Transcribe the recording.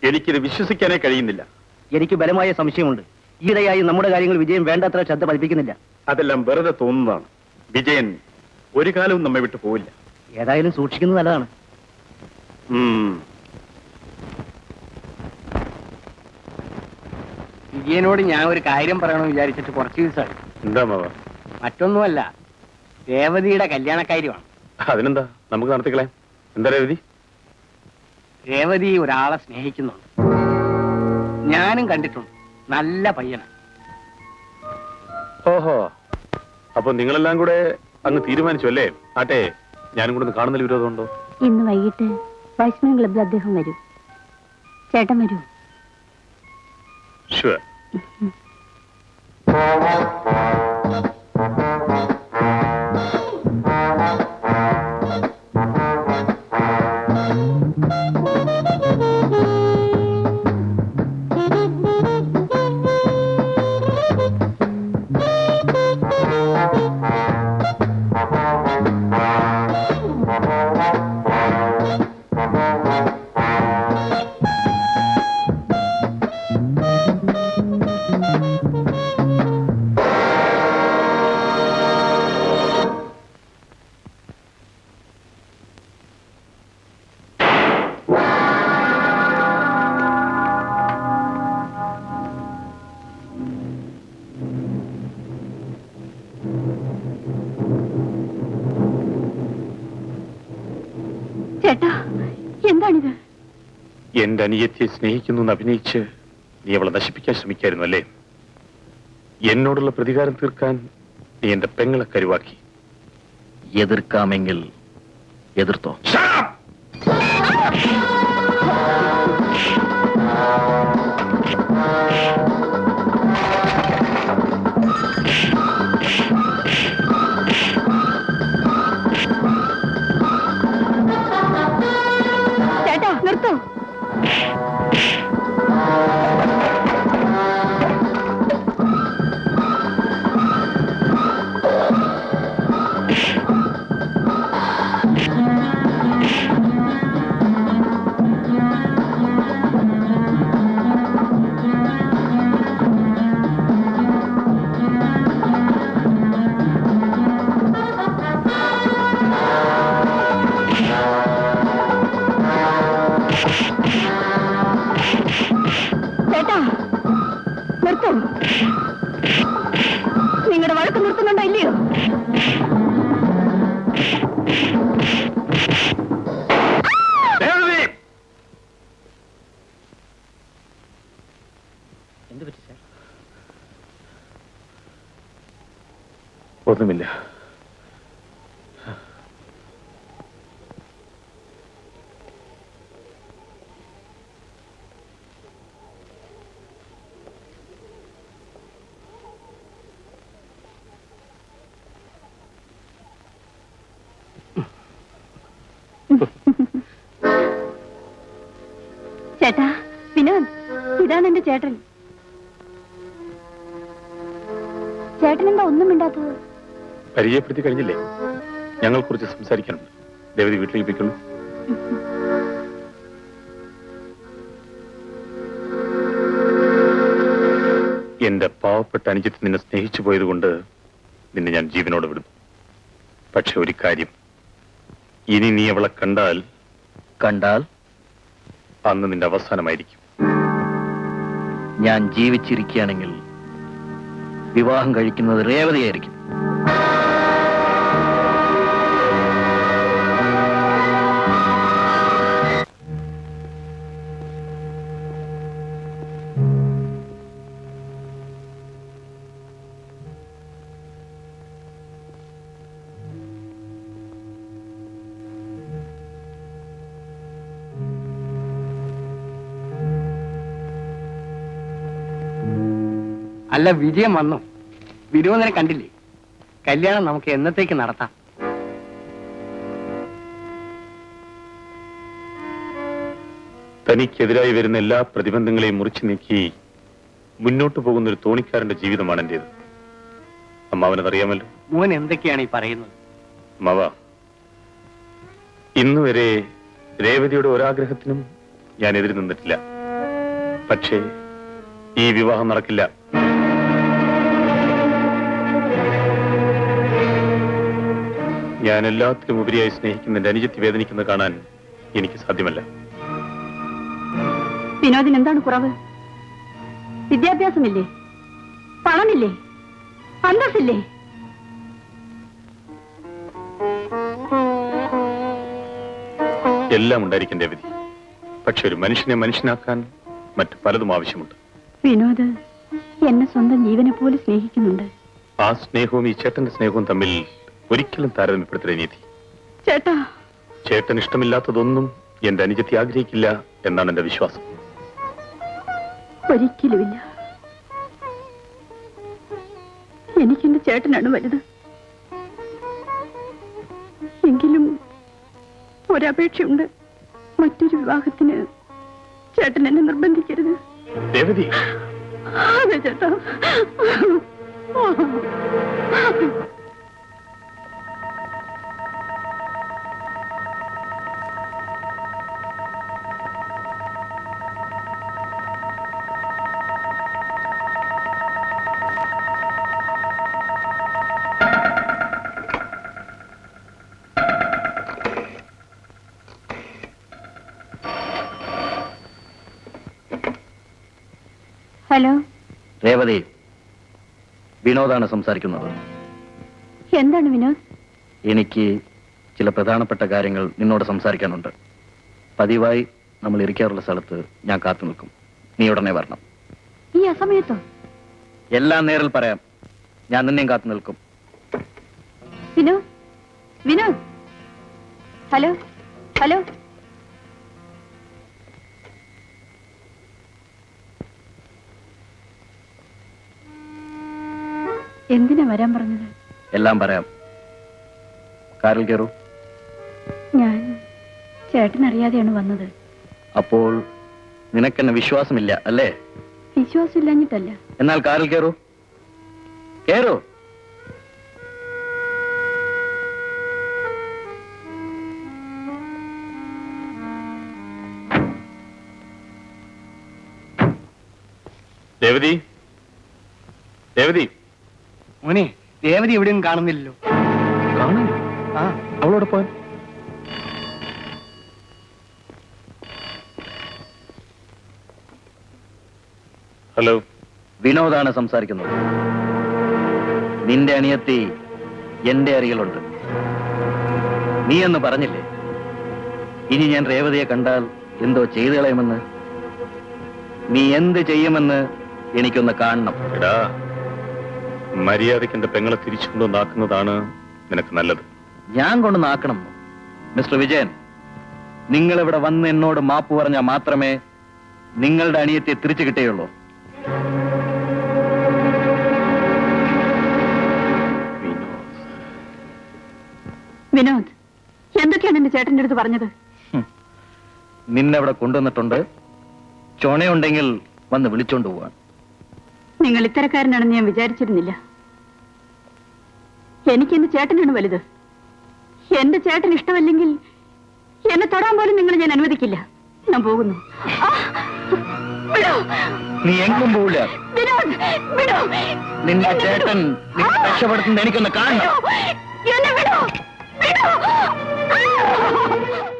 എനിക്കിത് വിശ്വസിക്കാനേ കഴിയുന്നില്ല എനിക്ക് ബലമായ സംശയമുണ്ട് ഈയിടെയായി നമ്മുടെ കാര്യങ്ങൾ വിജയം വേണ്ടത്ര ശ്രദ്ധ പതിപ്പിക്കുന്നില്ല അതെല്ലാം വെറുതെ തോന്നുന്നതാണ് വിജയൻ ഒരു കാലവും നമ്മെ വിട്ടു പോവില്ല ഏതായാലും സൂക്ഷിക്കുന്നത് നല്ലതാണ് ഉം. വിജയനോട് ഞാൻ ഒരു കാര്യം പറയണമെന്ന് വിചാരിച്ചിട്ട് കുറച്ച് ദിവസമായി എന്താ മാവ മറ്റൊന്നുമല്ല രേവതിയുടെ കല്യാണക്കാര്യമാണ് അതിനെന്താ നമുക്ക് നടത്തിക്കളെ എന്താ രവതി രേവതി ഒരാളെ സ്നേഹിക്കുന്നുണ്ട് ഞാനും കണ്ടിട്ടുണ്ട് നല്ല പയ്യന ഓഹോ അപ്പൊ നിങ്ങളെല്ലാം കൂടെ അങ്ങ് തീരുമാനിച്ചു അല്ലേ ആട്ടെ ഞാനും കൂടെ ഒന്ന് കാണുന്നതിൽ വിരോധമുണ്ടോ ഇന്ന് വൈകിട്ട് വൈഷ്ണവ് ക്ലബിൽ അദ്ദേഹം വരും ചേട്ടൻ വരൂ ഷുവർ ചേട്ടാ എന്താണിത് എന്റെ അനിയത്തിയെ സ്നേഹിക്കുന്നു എന്ന് അഭിനയിച്ച് നീ അവളെ നശിപ്പിക്കാൻ ശ്രമിക്കായിരുന്നു അല്ലേ എന്നോടുള്ള പ്രതികാരം തീർക്കാൻ നീ എന്റെ പെങ്ങളെ കരുവാക്കി എതിർക്കാമെങ്കിൽ എതിർത്തോ ചേട്ടാ നിർത്തൂ ചേട്ടാ നിർത്തൂ നിങ്ങളുടെ വഴക്ക് നിർത്തുന്നുണ്ടോ ഇല്ലയോ എന്ത് പറ്റി സാർ ഒന്നുമില്ല ചേട്ടാ വിനോദ് ഇതാണ് എന്റെ ചേട്ടൻ ചേട്ടൻ എന്താ ഒന്നും മിണ്ടാത്തത് പരിചയപ്പെടുത്തി കഴിഞ്ഞില്ലേ ഞങ്ങൾ കുറിച്ച് സംസാരിക്കാനുണ്ട് ദേവതി വീട്ടിലേക്ക് പോയിക്കൊള്ളൂ എന്റെ പാവപ്പെട്ട അനുജത്ത് നിന്നെ സ്നേഹിച്ചു പോയതുകൊണ്ട് നിന്നെ ഞാൻ ജീവനോട് വിടും പക്ഷെ ഒരു കാര്യം ഇനി നീ അവളെ കണ്ടാൽ കണ്ടാൽ അന്ന് നിന്റെ അവസാനമായിരിക്കും ഞാൻ ജീവിച്ചിരിക്കുകയാണെങ്കിൽ വിവാഹം കഴിക്കുന്നത് രേവതിയായിരിക്കും അല്ല വിജയം വന്നു വിനോദനെ കണ്ടില്ലേ കല്യാണം നമുക്ക് എന്നത്തേക്ക് നടത്താം തനിക്കെതിരായി വരുന്ന എല്ലാ പ്രതിബന്ധങ്ങളെയും മുറിച്ചു നീക്കി മുന്നോട്ട് പോകുന്ന ഒരു തോണിക്കാരന്റെ ജീവിതമാണ് എന്റേത് അമ്മാവനതറിയാമല്ലോ മോൻ എന്തൊക്കെയാണ് ഈ പറയുന്നത് അമ്മാവ ഇന്ന് വരെ രേവതിയുടെ ഒരാഗ്രഹത്തിനും ഞാൻ എതിര് നിന്നിട്ടില്ല പക്ഷേ ഈ വിവാഹം നടക്കില്ല ഞാൻ എല്ലാത്തിനും ഉപരിയായി സ്നേഹിക്കുന്ന എന്റെ അനുജത്തി വേദനിക്കുന്നത് കാണാൻ എനിക്ക് സാധ്യമല്ല വിനോദിന് എന്താണ് കുറവ് വിദ്യാഭ്യാസമില്ലേ പണമില്ലേ അന്തസ്സില്ലേ എല്ലാം ഉണ്ടായിരിക്കും രവതി പക്ഷെ ഒരു മനുഷ്യനെ മനുഷ്യനാക്കാൻ മറ്റു പലതും ആവശ്യമുണ്ട് വിനോദ് എന്നെ സ്വന്തം ജീവനെ പോലെ സ്നേഹിക്കുന്നുണ്ട് ആ സ്നേഹവും ഈ ചേട്ടന്റെ സ്നേഹവും തമ്മിൽ ഒരിക്കലും താരതമ്യപ്പെടുത്തരുത് നീതി ചേട്ടാ ചേട്ടൻ ഇഷ്ടമില്ലാത്തതൊന്നും എന്റെ അനുജത്തി ആഗ്രഹിക്കില്ല എന്നാണ് എന്റെ വിശ്വാസം ഒരിക്കലുമില്ല എനിക്കെന്റെ ചേട്ടനാണ് വലുത് എങ്കിലും ഒരപേക്ഷയുണ്ട് മറ്റൊരു വിവാഹത്തിന് ചേട്ടൻ എന്നെ നിർബന്ധിക്കരുത് രവതി അതെ ചേട്ടാ ഹലോ രേവതി വിനോദാണ് സംസാരിക്കുന്നത് എന്താണ് വിനോദ് എനിക്ക് ചില പ്രധാനപ്പെട്ട കാര്യങ്ങൾ നിന്നോട് സംസാരിക്കാനുണ്ട് പതിവായി നമ്മൾ ഇരിക്കാറുള്ള സ്ഥലത്ത് ഞാൻ കാത്തു നിൽക്കും നീ ഉടനെ വരണം ഈ അസമയത്തോ എല്ലാം നേരിൽ പറയാം ഞാൻ നിന്നെയും കാത്തു നിൽക്കും വിനോദ് വിനോദ് ഹലോ ഹലോ എന്തിനാ വരാൻ പറഞ്ഞത് എല്ലാം പറയാം കാറിൽ കയറൂ ഞാൻ ചേട്ടൻ അറിയാതെയാണ് വന്നത് അപ്പോൾ നിനക്കെന്നെ വിശ്വാസമില്ല അല്ലേ വിശ്വാസമില്ലാഞ്ഞിട്ടല്ല എന്നാൽ കാറിൽ കയറൂ കയറൂ രവതി രവതി മോനെ രേവതി എവിടെയും കാണുന്നില്ലല്ലോ കാണാൻ ആ അവളോട് പോൻ ഹലോ വിനോദാണ് സംസാരിക്കുന്നത് നിന്റെ അനിയത്തി എന്റെ അരികിലുണ്ട് നീ എന്ന് പറഞ്ഞില്ലേ ഇനി ഞാൻ രേവതിയെ കണ്ടാൽ എന്തോ ചെയ്തു കളയുമെന്ന് നീ എന്ത് ചെയ്യുമെന്ന് എനിക്കൊന്ന് കാണണം എടാ മര്യാദയ്ക്ക് എന്റെ പെങ്ങളെ തിരിച്ചു കൊണ്ടുവന്നാക്കുന്നതാണ് നിനക്ക് നല്ലത് ഞാൻ കൊണ്ട് നാക്കണം മിസ്റ്റർ വിജയൻ നിങ്ങൾ ഇവിടെ വന്ന് എന്നോട് മാപ്പ് പറഞ്ഞാൽ മാത്രമേ നിങ്ങളുടെ അനിയത്തെ തിരിച്ചു കിട്ടുകയുള്ളൂ വിനോദ് എന്തൊക്കെയാണ് എന്റെ ചേട്ടന്റെ അടുത്ത് പറഞ്ഞത് നിന്നെ ഇവിടെ കൊണ്ടുവന്നിട്ടുണ്ട് ചുണയുണ്ടെങ്കിൽ വന്ന് വിളിച്ചോണ്ട് പോവാൻ നിങ്ങൾ ഇത്തരക്കാരനാണെന്ന് ഞാൻ വിചാരിച്ചിരുന്നില്ല എനിക്ക് എന്റെ ചേട്ടനാണ് വലുത് എന്റെ ചേട്ടൻ ഇഷ്ടമല്ലെങ്കിൽ എന്നെ തൊടാൻ പോലും നിങ്ങൾ ഞാൻ അനുവദിക്കില്ല ഞാൻ പോകുന്നു ആ! വിടൂ! നീ എങ്ങും പോവില്ല വിനോദ്! വിടൂ! നിന്റെ എന്നെ ചേട്ടൻ വിടൂ! നിന്നെ ആ! രക്ഷപ്പെടുത്തുന്നത് എനിക്കൊന്ന് കാണണം വിടൂ! എന്നെ വിടൂ! വിടൂ! ആ!